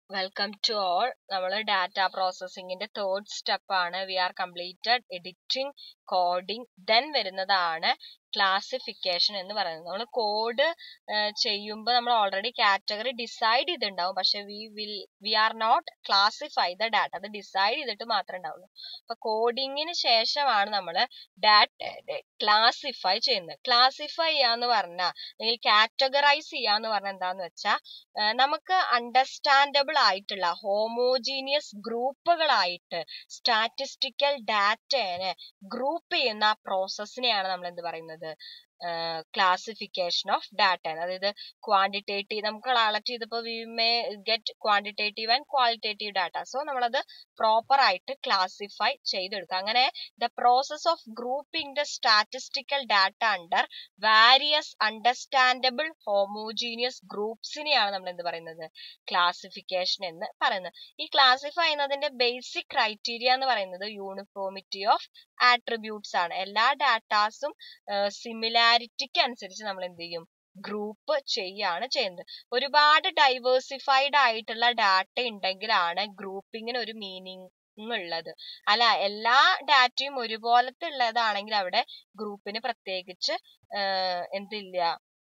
welcome to all നമ്മൾ data പ്രോസസ്സിംഗിന്റെ third step ആണ് we are completed editing coding then വരുന്നതാണ് ക്ലാസിഫിക്കേഷൻ എന്ന് പറയുന്നത് നമ്മൾ കോഡ് ചെയ്യുമ്പോൾ നമ്മൾ ഓൾറെഡി കാറ്റഗറി ഡിസൈഡ് ചെയ്തിട്ടുണ്ടാവും പക്ഷെ we will we are not classify the data അത് ഡിസൈഡ് ചെയ്തിട്ട് മാത്രമേ ഉണ്ടാവുള്ളൂ അപ്പൊ കോഡിങ്ങിന് ശേഷമാണ് നമ്മൾ ഡാറ്റ ക്ലാസിഫൈ ചെയ്യുന്നത് ക്ലാസിഫൈ ചെയ്യാന്ന് പറഞ്ഞാൽ അല്ലെങ്കിൽ കാറ്റഗറൈസ് ചെയ്യാന്ന് പറഞ്ഞാൽ എന്താന്ന് വെച്ചാൽ നമുക്ക് അണ്ടർസ്റ്റാൻഡബിൾ ആയിട്ടുള്ള ഹോമോജീനിയസ് ഗ്രൂപ്പുകളായിട്ട് സ്റ്റാറ്റിസ്റ്റിക്കൽ ഡാറ്റയെ ഗ്രൂപ്പ് ചെയ്യുന്ന പ്രോസസ്സിനെയാണ് നമ്മൾ എന്ത് പറയുന്നത് ക്ലാസിഫിക്കേഷൻ ഓഫ് ഡാറ്റ അതായത് ക്വാണ്ടിറ്റേറ്റീവ് നമുക്ക് കളക്ട് ചെയ്തപ്പോൾ we may get quantitative and qualitative data so നമ്മളത് പ്രോപ്പർ ആയിട്ട് ക്ലാസിഫൈ ചെയ്തെടുക്കുക അങ്ങനെ the process of grouping the statistical data under various understandable homogeneous ഗ്രൂപ്പ്സിനെയാണ് നമ്മൾ എന്ത് പറയുന്നത് ക്ലാസിഫിക്കേഷൻ എന്ന് പറയുന്നത് ഈ ക്ലാസിഫൈ ചെയ്യുന്നതിന്റെ ബേസിക് ക്രൈറ്റീരിയ എന്ന് പറയുന്നത് യൂണിഫോമിറ്റി ഓഫ് ആട്രിബ്യൂട്ട്സ് ആണ് എല്ലാ ഡാറ്റാസും സിമിലാരിറ്റിക്ക് അനുസരിച്ച് നമ്മൾ എന്ത് ചെയ്യും ഗ്രൂപ്പ് ചെയ്യാണ് ചെയ്യുന്നത് ഒരുപാട് ഡൈവേഴ്സിഫൈഡ് ആയിട്ടുള്ള ഡാറ്റ ഉണ്ടെങ്കിലാണ് ഗ്രൂപ്പിങ്ങിന് ഒരു മീനിങ് ഉള്ളത് അല്ല എല്ലാ ഡാറ്റയും ഒരുപോലത്തെ ഉള്ളതാണെങ്കിൽ അവിടെ ഗ്രൂപ്പിന് പ്രത്യേകിച്ച് എന്തില്ല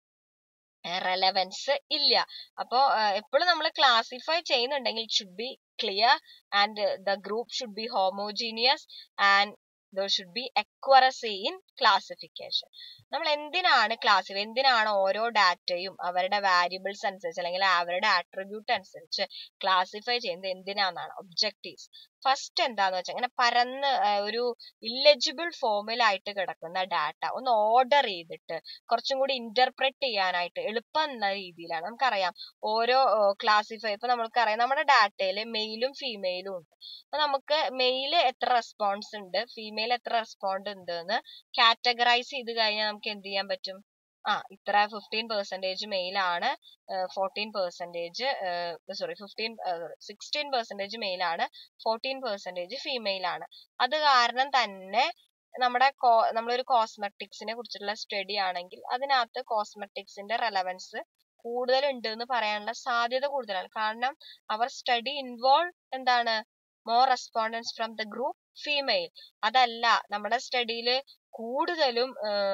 റെലവൻസ് ഇല്ല അപ്പോ എപ്പോഴും നമ്മൾ ക്ലാസിഫൈ ചെയ്യുന്നുണ്ടെങ്കിൽ should be clear and the group should be homogeneous and there should be accuracy in classification നമ്മൾ എന്തിനാണ് ക്ലാസിഫൈ എന്തിനാണ് ഓരോ ഡാറ്റയും അവരുടെ വാരിയബിൾസ് അനുസരിച്ച് അല്ലെങ്കിൽ അവരുടെ ആട്രിബ്യൂട്ട് അനുസരിച്ച് ക്ലാസിഫൈ ചെയ്യുന്നത് എന്തിനാന്നാണ് ഒബ്ജക്റ്റീവ്സ് ഫസ്റ്റ് എന്താന്ന് വെച്ചാൽ ഇങ്ങനെ പരന്ന് ഒരു ഇല്ലെജിബിൾ ഫോമിലായിട്ട് കിടക്കുന്ന ഡാറ്റ ഒന്ന് ഓർഡർ ചെയ്തിട്ട് കുറച്ചും കൂടി ഇന്റർപ്രറ്റ് ചെയ്യാനായിട്ട് എളുപ്പം എന്ന രീതിയിലാണ് നമുക്കറിയാം ഓരോ ക്ലാസിഫൈ ഇപ്പൊ നമുക്കറിയാം നമ്മുടെ ഡാറ്റയിൽ മെയിലും ഫീമെയിലും ഉണ്ട് അപ്പൊ നമുക്ക് മെയിൽ എത്ര റെസ്പോൺസ് ഉണ്ട് ഫീമെയിൽ എത്ര റെസ്പോണ്ട് ഉണ്ട് എന്ന് കാറ്റഗറൈസ് ചെയ്ത് കഴിഞ്ഞാൽ നമുക്ക് എന്ത് ചെയ്യാൻ പറ്റും ആ ഇത്ര ഫിഫ്റ്റീൻ പെർസെന്റേജ് മെയിൽ ആണ് fourteen percentage sorry fifteen sixteen percentage male ആണ് ഫോർട്ടീൻ പെർസെന്റേജ് ഫീമെയിൽ ആണ് അത് കാരണം തന്നെ നമ്മുടെ നമ്മളൊരു കോസ്മെറ്റിക്സിനെ കുറിച്ചുള്ള സ്റ്റഡി ആണെങ്കിൽ അതിനകത്ത് കോസ്മെറ്റിക്സിന്റെ റെലവൻസ് കൂടുതൽ ഉണ്ട് എന്ന് പറയാനുള്ള സാധ്യത കൂടുതലാണ് കാരണം അവർ സ്റ്റഡി ഇൻവോൾവ് എന്താണ് more respondents from the group female അതല്ല നമ്മുടെ സ്റ്റഡിയിൽ കൂടുതലും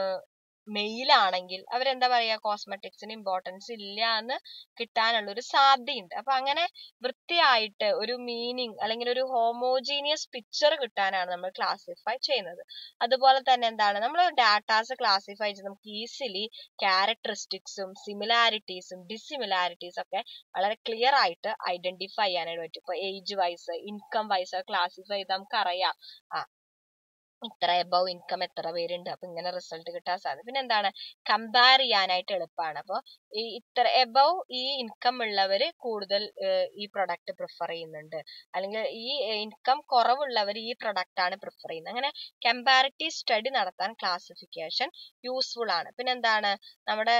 മെയിലാണെങ്കിൽ അവരെന്താ പറയാ കോസ്മെറ്റിക്സിന് ഇമ്പോർട്ടൻസ് ഇല്ല എന്ന് കിട്ടാനുള്ള ഒരു സാധ്യതയുണ്ട് അപ്പൊ അങ്ങനെ വൃത്തിയായിട്ട് ഒരു മീനിങ് അല്ലെങ്കിൽ ഒരു ഹോമോജീനിയസ് പിക്ചർ കിട്ടാനാണ് നമ്മൾ ക്ലാസിഫൈ ചെയ്യുന്നത് അതുപോലെ തന്നെ എന്താണ് നമ്മൾ ഡാറ്റാസ് ക്ലാസിഫൈ ചെയ്ത് നമുക്ക് ഈസിലി ക്യാരക്ടറിസ്റ്റിക്സും സിമിലാരിറ്റീസും ഡിസിമിലാരിറ്റീസ് ഒക്കെ വളരെ ക്ലിയർ ആയിട്ട് ഐഡന്റിഫൈ ചെയ്യാനായിട്ട് പറ്റും ഇപ്പൊ age wise income wise classify ചെയ്ത് നമുക്കറിയാം ആ ഇത്ര എബവ് ഇൻകം എത്ര പേരുണ്ട് അപ്പൊ ഇങ്ങനെ റിസൾട്ട് കിട്ടാൻ സാധ്യത പിന്നെ എന്താണ് കമ്പയർ ചെയ്യാനായിട്ട് എളുപ്പമാണ് അപ്പൊ ഈ ഇത്ര എബവ് ഈ ഇൻകം ഉള്ളവര് കൂടുതൽ ഈ പ്രൊഡക്റ്റ് പ്രിഫർ ചെയ്യുന്നുണ്ട് അല്ലെങ്കിൽ ഈ ഇൻകം കുറവുള്ളവർ ഈ പ്രൊഡക്റ്റ് ആണ് പ്രിഫർ ചെയ്യുന്നത് അങ്ങനെ കമ്പാരിറ്റീവ് സ്റ്റഡി നടത്താൻ ക്ലാസിഫിക്കേഷൻ യൂസ്ഫുൾ ആണ് പിന്നെ എന്താണ് നമ്മുടെ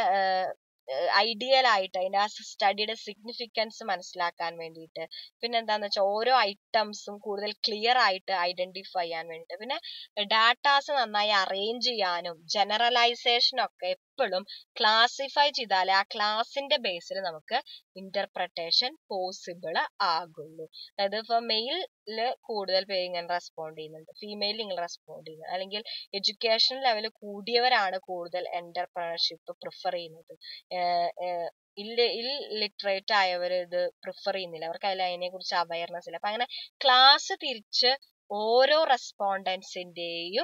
ഐഡിയൽ ആയിട്ട് അതിന്റെ ആ സ്റ്റഡിയുടെ സിഗ്നിഫിക്കൻസ് മനസ്സിലാക്കാൻ വേണ്ടിയിട്ട് പിന്നെ എന്താന്ന് വെച്ചാൽ ഓരോ ഐറ്റംസും കൂടുതൽ ക്ലിയർ ആയിട്ട് ഐഡന്റിഫൈ ചെയ്യാൻ വേണ്ടിയിട്ട് പിന്നെ ഡാറ്റാസ് നന്നായി അറേഞ്ച് ചെയ്യാനും ജനറലൈസേഷൻ ഒക്കെ എപ്പോഴും ക്ലാസിഫൈ ചെയ്താലേ ആ ക്ലാസിന്റെ ബേസിൽ നമുക്ക് ഇന്റർപ്രിട്ടേഷൻ പോസിബിൾ ആകുള്ളൂ അതായത് ഇപ്പൊ മെയിലില് കൂടുതൽ പേര് ഇങ്ങനെ റെസ്പോണ്ട് ചെയ്യുന്നുണ്ട് ഫീമെയിൽ ഇങ്ങനെ റെസ്പോണ്ട് ചെയ്യുന്നത് അല്ലെങ്കിൽ എഡ്യൂക്കേഷൻ ലെവൽ കൂടിയവരാണ് കൂടുതൽ എന്റർപ്രണർഷിപ്പ് പ്രിഫർ ചെയ്യുന്നത് ഇല്ല ഇല്ലിറ്ററേറ്റ് ആയവർ ഇത് പ്രിഫർ ചെയ്യുന്നില്ല അവർക്ക് അതിൽ അതിനെ കുറിച്ച് അവയർനെസ് ഇല്ല അപ്പൊ അങ്ങനെ ക്ലാസ് തിരിച്ച് ഓരോ റെസ്പോണ്ടൻസിന്റെയും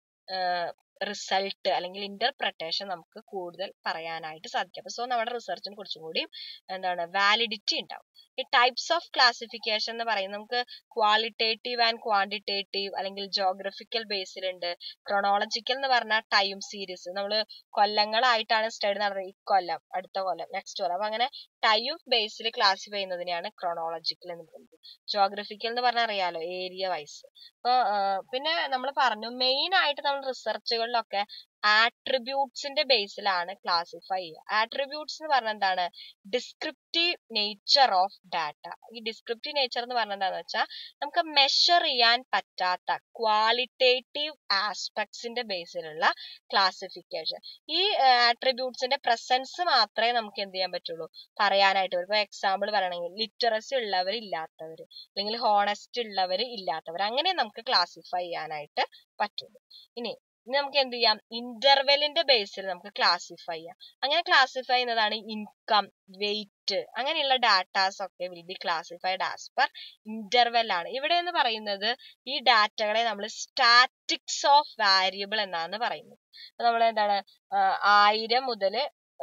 റിസൾട്ട് അല്ലെങ്കിൽ ഇന്റർപ്രിട്ടേഷൻ നമുക്ക് കൂടുതൽ പറയാനായിട്ട് സാധിക്കും അപ്പൊ സോ നമ്മുടെ റിസർച്ചിന് കുറച്ചും കൂടി എന്താണ് വാലിഡിറ്റി ഉണ്ടാവും ഈ ടൈപ്സ് ഓഫ് ക്ലാസിഫിക്കേഷൻ എന്ന് പറയുന്നത് നമുക്ക് ക്വാളിറ്റേറ്റീവ് ആൻഡ് ക്വാണ്ടിറ്റേറ്റീവ് അല്ലെങ്കിൽ ജോഗ്രഫിക്കൽ ബേസിലുണ്ട് ക്രൊണോളജിക്കൽ എന്ന് പറഞ്ഞാൽ ടൈം സീരീസ് നമ്മൾ കൊല്ലങ്ങളായിട്ടാണ് സ്റ്റഡി നടന്നത് ഈ കൊല്ലം അടുത്ത കൊല്ലം നെക്സ്റ്റ് കൊല്ലം അപ്പൊ അങ്ങനെ ടൈം ബേസിൽ ക്ലാസിഫൈ ചെയ്യുന്നതിനെയാണ് ക്രൊണോളജിക്കൽ എന്ന് പറയുന്നത് ജോഗ്രഫിക്കൽ എന്ന് പറഞ്ഞാൽ അറിയാലോ ഏരിയ വൈസ് അപ്പൊ പിന്നെ നമ്മൾ പറഞ്ഞു മെയിൻ ആയിട്ട് നമ്മൾ റിസർച്ചുകളിലൊക്കെ ആട്രിബ്യൂട്ട്സിന്റെ ബേസിലാണ് ക്ലാസിഫൈ ചെയ്യുക ആട്രിബ്യൂട്ട്സ് എന്ന് പറഞ്ഞാൽ എന്താണ് ഡിസ്ക്രിപ്റ്റീവ് നേച്ചർ ഓഫ് ഡാറ്റ ഈ ഡിസ്ക്രിപ്റ്റീവ് നേച്ചർ എന്ന് പറഞ്ഞാൽ എന്താണെന്ന് വെച്ചാൽ നമുക്ക് മെഷർ ചെയ്യാൻ പറ്റാത്ത ക്വാളിറ്റേറ്റീവ് ആസ്പെക്ട്സിന്റെ ബേസിലുള്ള ക്ലാസിഫിക്കേഷൻ ഈ ആട്രിബ്യൂട്ട്സിന്റെ പ്രസൻസ് മാത്രമേ നമുക്ക് എന്ത് ചെയ്യാൻ പറ്റുള്ളൂ പറയാനായിട്ട് വരും ഇപ്പൊ എക്സാമ്പിൾ പറയണമെങ്കിൽ ലിറ്ററസി ഉള്ളവർ ഇല്ലാത്തവർ അല്ലെങ്കിൽ ഹോണസ്റ്റ് ഉള്ളവർ ഇല്ലാത്തവർ അങ്ങനെ നമുക്ക് ക്ലാസിഫൈ ചെയ്യാനായിട്ട് പറ്റുള്ളൂ ഇനി ഇനി നമുക്ക് എന്ത് ചെയ്യാം ഇന്റർവെലിന്റെ ബേസിൽ നമുക്ക് ക്ലാസിഫൈ ചെയ്യാം അങ്ങനെ ക്ലാസിഫൈ ചെയ്യുന്നതാണ് ഇൻകം വെയിറ്റ് അങ്ങനെയുള്ള ഡാറ്റാസ് ഒക്കെ will be classified as per interval ആണ് ഇവിടെ എന്ന് പറയുന്നത് ഈ ഡാറ്റകളെ നമ്മൾ സ്റ്റാറ്റിക്സ് ഓഫ് വാരിയബിൾ എന്നാണ് പറയുന്നത് അപ്പൊ നമ്മൾ എന്താണ് ആയിരം മുതൽ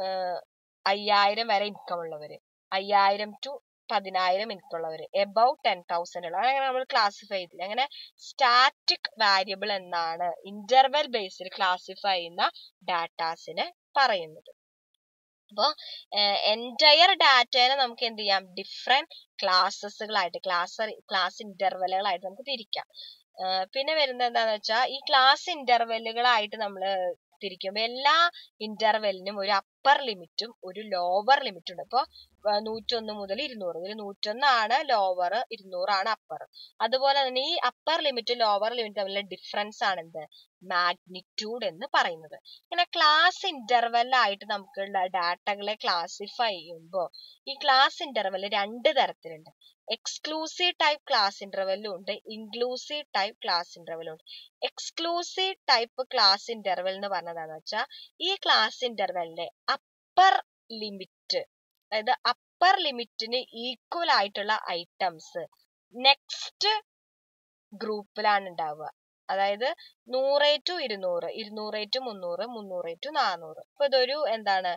അയ്യായിരം വരെ ഇൻകം ഉള്ളവര് അയ്യായിരം ടു പതിനായിരം ഇൻകം ഉള്ളവര് എബവ് ടെൻ തൗസൻഡ് ഉള്ള അങ്ങനെ നമ്മൾ ക്ലാസിഫൈ ചെയ്തില്ല അങ്ങനെ സ്റ്റാറ്റിക് വാരിയബിൾ എന്നാണ് ഇന്റർവെൽ ബേസിൽ ക്ലാസിഫൈ ചെയ്യുന്ന ഡാറ്റാസിന് പറയുന്നത് അപ്പോൾ എൻറ്റയർ ഡാറ്റേനെ നമുക്ക് എന്ത് ചെയ്യാം ഡിഫറെന്റ് ക്ലാസ്സസുകളായിട്ട് ക്ലാസ് ക്ലാസ് ഇന്റർവെലുകളായിട്ട് നമുക്ക് തിരിക്കാം പിന്നെ വരുന്നത് എന്താന്ന് വെച്ചാൽ ഈ ക്ലാസ് ഇന്റർവെല്ലുകളായിട്ട് നമ്മൾ തിരിക്കുമ്പോൾ എല്ലാ ഇന്റർവെല്ലിനും ഒരു അപ്പർ ലിമിറ്റും ഒരു ലോവർ ലിമിറ്റും ഉണ്ട് ഇപ്പോൾ നൂറ്റൊന്ന് മുതൽ ഇരുന്നൂറ് ഇതിൽ നൂറ്റൊന്നാണ് ലോവർ ഇരുന്നൂറാണ് അപ്പർ അതുപോലെ തന്നെ ഈ അപ്പർ ലിമിറ്റ് ലോവർ ലിമിറ്റ് തമ്മിലുള്ള ഡിഫറൻസ് ആണ് എന്ത് മാഗ്നിറ്റ്യൂഡ് എന്ന് പറയുന്നത് ഇങ്ങനെ ക്ലാസ് ഇന്റർവെല്ലായിട്ട് നമുക്കുള്ള ഡാറ്റകളെ ക്ലാസിഫൈ ചെയ്യുമ്പോൾ ഈ ക്ലാസ് ഇന്റർവെൽ രണ്ട് തരത്തിലുണ്ട് എക്സ്ക്ലൂസീവ് ടൈപ്പ് ക്ലാസ് ഇന്റർവെല്ലും ഉണ്ട് ഇൻക്ലൂസീവ് ടൈപ്പ് ക്ലാസ് ഇന്റർവെല്ലും ഉണ്ട് എക്സ്ക്ലൂസീവ് ടൈപ്പ് ക്ലാസ് ഇന്റർവെൽ എന്ന് പറഞ്ഞതാന്ന് വെച്ചാൽ ഈ ക്ലാസ് ഇന്റർവെല്ലിന്റെ അപ്പർ ലിമിറ്റ് അതായത് അപ്പർ ലിമിറ്റിന് ഈക്വൽ ആയിട്ടുള്ള ഐറ്റംസ് നെക്സ്റ്റ് ഗ്രൂപ്പിലാണ് ഉണ്ടാവുക അതായത് നൂറ് ടു ഇരുന്നൂറ് ഇരുന്നൂറ് ടു മുന്നൂറ് മുന്നൂറ് ടു നാനൂറ് ഇപ്പൊ ഇതൊരു എന്താണ്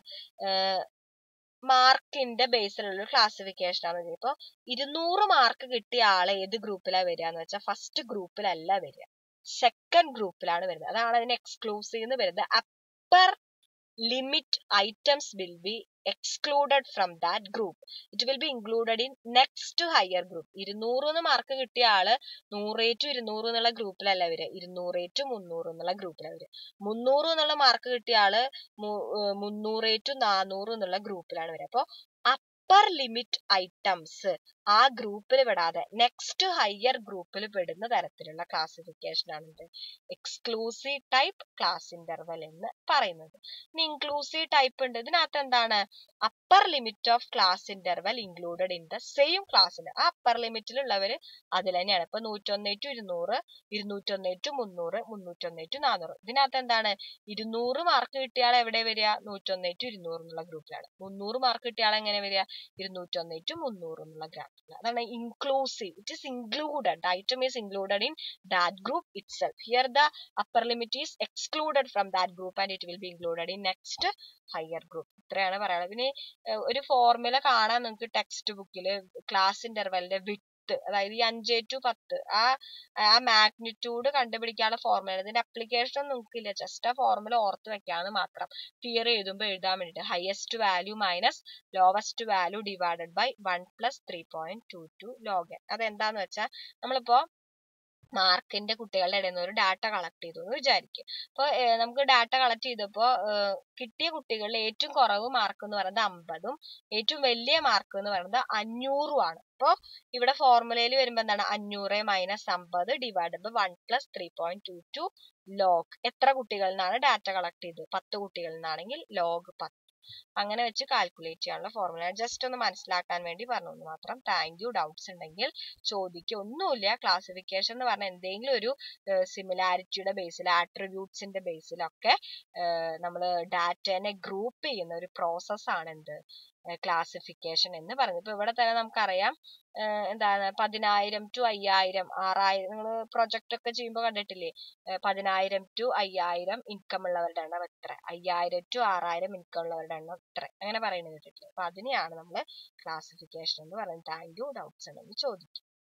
മാർക്കിന്റെ ബേസിലുള്ള ക്ലാസിഫിക്കേഷൻ ആണ് ഇപ്പൊ ഇരുന്നൂറ് മാർക്ക് കിട്ടിയ ആളെ ഏത് ഗ്രൂപ്പിലാണ് വരിക എന്ന് വെച്ചാൽ ഫസ്റ്റ് ഗ്രൂപ്പിലല്ല വരിക സെക്കൻഡ് ഗ്രൂപ്പിലാണ് വരുന്നത് അതാണ് അതിന് എക്സ്ക്ലൂസീവ് എന്ന് വരുന്നത് upper limit items will be excluded from that group it will be included in next to higher group ഇരുന്നൂറ് എന്ന് മാർക്ക് കിട്ടിയ ആള് നൂറ് ടു ഇരുന്നൂറ് എന്നുള്ള ഗ്രൂപ്പിലല്ല വരിക ഇരുന്നൂറ് ടു മുന്നൂറ് എന്നുള്ള ഗ്രൂപ്പിലാണ് വരിക മുന്നൂറ് എന്നുള്ള മാർക്ക് കിട്ടിയ ആള് മുന്നൂറ് ടു നാനൂറ് എന്നുള്ള ഗ്രൂപ്പിലാണ് വരിക അപ്പൊ അപ്പർ ലിമിറ്റ് ഐറ്റംസ് ആ ഗ്രൂപ്പിൽ പെടാതെ നെക്സ്റ്റ് ഹയർ ഗ്രൂപ്പിൽ പെടുന്ന തരത്തിലുള്ള ക്ലാസിഫിക്കേഷൻ ആണ് ഇത് എക്സ്ക്ലൂസീവ് ടൈപ്പ് ക്ലാസ് ഇന്റർവെൽ എന്ന് പറയുന്നത് ഇനി ഇൻക്ലൂസീവ് ടൈപ്പ് ഉണ്ട് ഇതിനകത്ത് എന്താണ് upper limit of class interval included in the same ക്ലാസ്സിന് ആ അപ്പർ ലിമിറ്റിലുള്ളവർ അതിൽ തന്നെയാണ് ഇപ്പൊ നൂറ്റൊന്ന് ടു ഇരുന്നൂറ് ഇരുന്നൂറ്റൊന്ന് ടു മുന്നൂറ് മുന്നൂറ്റൊന്ന് ടു നാനൂറ് ഇതിനകത്ത് എന്താണ് ഇരുന്നൂറ് മാർക്ക് കിട്ടിയ ആൾ എവിടെ വരിക നൂറ്റൊന്ന് ടു ഇരുന്നൂറ് എന്നുള്ള ഗ്രൂപ്പിലാണ് മുന്നൂറ് മാർക്ക് കിട്ടിയ ആൾ എങ്ങനെ വരിക ഇരുന്നൂറ്റൊന്ന് ടു മുന്നൂറ് എന്നുള്ള ഗ്രാഫിൽ അതാണ് inclusive it is included item is included in that group itself here the upper limit is excluded from that group and it will be included in next higher group ഇത്രയാണ് പറയാനുള്ളത് പിന്നെ ഒരു formula കാണാൻ നിങ്ങൾക്ക് text ബുക്കിൽ class ഇന്റർവെലിന്റെ വിട്ട് അതായത് ഈ അഞ്ച് ടു പത്ത് ആ ആ മാഗ്നിറ്റ്യൂഡ് കണ്ടുപിടിക്കാനുള്ള ഫോർമുല ഇതിന്റെ അപ്ലിക്കേഷൻ ഒന്നും നിങ്ങൾക്കില്ല ജസ്റ്റ് ആ ഫോർമുല ഓർത്ത് വെക്കാന്ന് മാത്രം തിയറി എഴുതുമ്പോൾ എഴുതാൻ വേണ്ടിയിട്ട് highest value minus lowest value divided by one plus three point two two log അതെന്താന്ന് വെച്ചാൽ നമ്മളിപ്പോ മാർക്കിന്റെ കുട്ടികളുടെ ഇടയിൽ നിന്ന് ഒരു ഡാറ്റ കളക്ട് ചെയ്തു എന്ന് വിചാരിക്കും അപ്പോൾ നമുക്ക് ഡാറ്റ കളക്ട് ചെയ്തപ്പോൾ കിട്ടിയ കുട്ടികളിൽ ഏറ്റവും കുറവ് മാർക്ക് എന്ന് പറയുന്നത് അമ്പതും ഏറ്റവും വലിയ മാർക്ക് എന്ന് പറയുന്നത് അഞ്ഞൂറും ആണ് അപ്പോൾ ഇവിടെ ഫോർമുലയിൽ വരുമ്പോൾ എന്താണ് അഞ്ഞൂറ് മൈനസ് അമ്പത് divide by one plus three point two two log എത്ര കുട്ടികളിൽ നിന്നാണ് ഡാറ്റ കളക്ട് ചെയ്തത് പത്ത് കുട്ടികളിൽ നിന്നാണെങ്കിൽ ലോഗ് പത്ത് അങ്ങനെ വെച്ച് കാൽക്കുലേറ്റ് ചെയ്യാനുള്ള ഫോർമുല ജസ്റ്റ് ഒന്ന് മനസ്സിലാക്കാൻ വേണ്ടി പറഞ്ഞു മാത്രം താങ്ക് യു ഡൗട്ട്സ് ഉണ്ടെങ്കിൽ ചോദിക്കുക ഒന്നുമില്ല ക്ലാസിഫിക്കേഷൻ എന്ന് പറഞ്ഞാൽ എന്തെങ്കിലും ഒരു സിമിലാരിറ്റിയുടെ ബേസിൽ ആട്രിബ്യൂട്ട്സിന്റെ ബേസിലൊക്കെ നമ്മൾ ഡാറ്റേനെ ഗ്രൂപ്പ് ചെയ്യുന്ന ഒരു പ്രോസസ്സാണ് എന്ത് ക്ലാസിഫിക്കേഷൻ എന്ന് പറയുന്നത് ഇപ്പൊ ഇവിടെ തന്നെ നമുക്കറിയാം എന്താണ് പതിനായിരം ടു അയ്യായിരം ആറായിരം നിങ്ങൾ പ്രൊജക്ട് ഒക്കെ ചെയ്യുമ്പോൾ കണ്ടിട്ടില്ലേ പതിനായിരം ടു അയ്യായിരം ഇൻകം ഉള്ളവരുടെ എണ്ണം എത്ര അയ്യായിരം ടു ആറായിരം ഇൻകം ഉള്ളവരുടെ എണ്ണം എത്ര അങ്ങനെ പറയുന്നത് കേട്ടിട്ടില്ലേ അപ്പൊ അതിനെയാണ് നമ്മൾ ക്ലാസിഫിക്കേഷൻ എന്ന് പറയുന്നത് താങ്ക് യു ഡൗട്ട്സ് ഉണ്ടെങ്കിൽ ചോദിക്കും